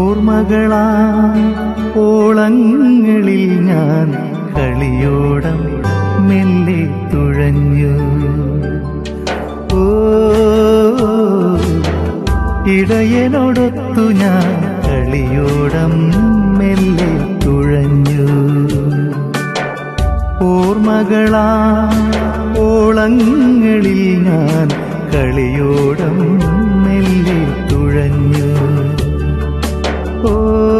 ഓർമ്മകളാ ഓളങ്ങളിൽ ഞാൻ കളിയോടം മെല്ലെ തുഴഞ്ഞു ഓ ഇടയനോടൊത്തു ഞാൻ കളിയോടം മെല്ലെ തുഴഞ്ഞു ഓർമ്മകളാ ഓളങ്ങളിൽ ഞാൻ കളിയോടം മെല്ലെ തുഴഞ്ഞു ഓ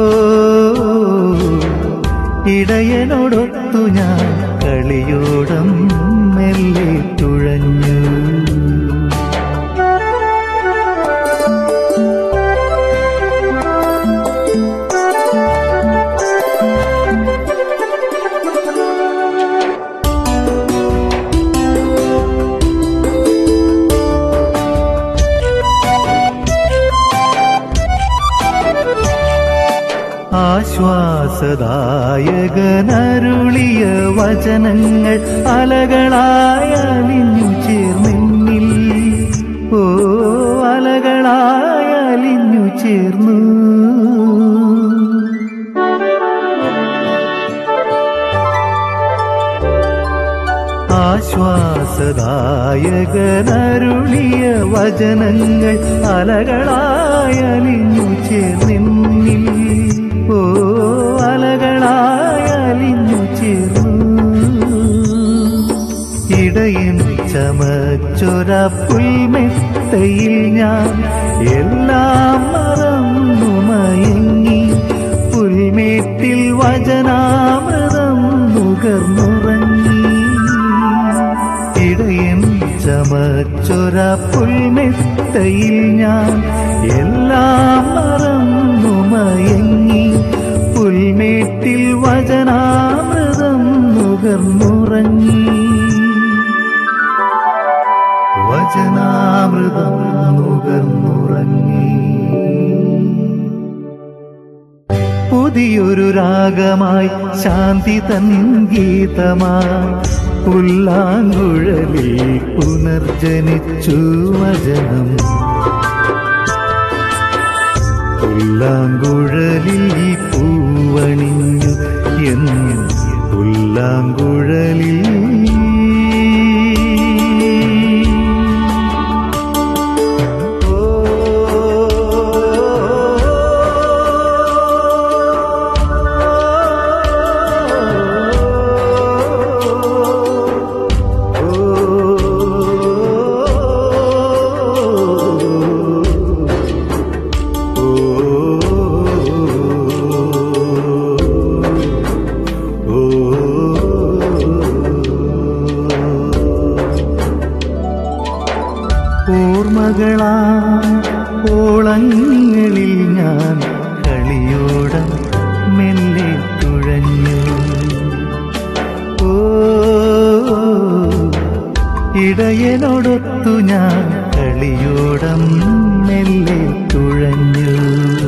ഇടയനോടൊത്തു ഞാൻ കളിയോടം മെല്ലെ തുഴഞ്ഞു ആശ്വാസദായകനരുളിയ വചനങ്ങൾ അലകളായ അലിഞ്ഞു ചേർന്നിന്നിൽ ഓ അലകളായ അലിഞ്ഞു ചേർന്നു ആശ്വാസദായകനരുളിയ വചനങ്ങൾ അലകളായ അലിഞ്ഞു ചേർന്നിന്നിൽ ഓ അലകളായ അലിഞ്ഞു ചേർന്നു ഇടയൻ ചമച്ചൊര പുൽമെത്തയിൽ ഞാൻ എല്ലാം മറന്നു മയങ്ങി പുൽമേട്ടിൽ വചനാമൃതം നുകർന്നുറങ്ങി ഇടയൻ ചമച്ചൊര പുൽമെത്തയിൽ ഞാൻ എല്ലാം മറന്നു മയങ്ങി പുൽമേട്ടിൽ വചനാമൃതം നുകർന്നുറങ്ങി വചനാമൃതം നുകർന്നുറങ്ങി പുതിയൊരു രാഗമായി ശാന്തി തൻ ഗീതമായി പുല്ലാങ്കുഴലിൽ പുനർജനിച്ചു വചനം പുല്ലാങ്കുഴലിൽ പൂവണിഞ്ഞു എന്നും പുല്ലാങ്കുഴലിൽ ഓർമ്മകളാ ഓളങ്ങളിൽ ഞാൻ കളിയോടം മെല്ലെ തുഴഞ്ഞു ഓ ഇടയനോടൊത്തു ഞാൻ കളിയോടം മെല്ലെ തുഴഞ്ഞു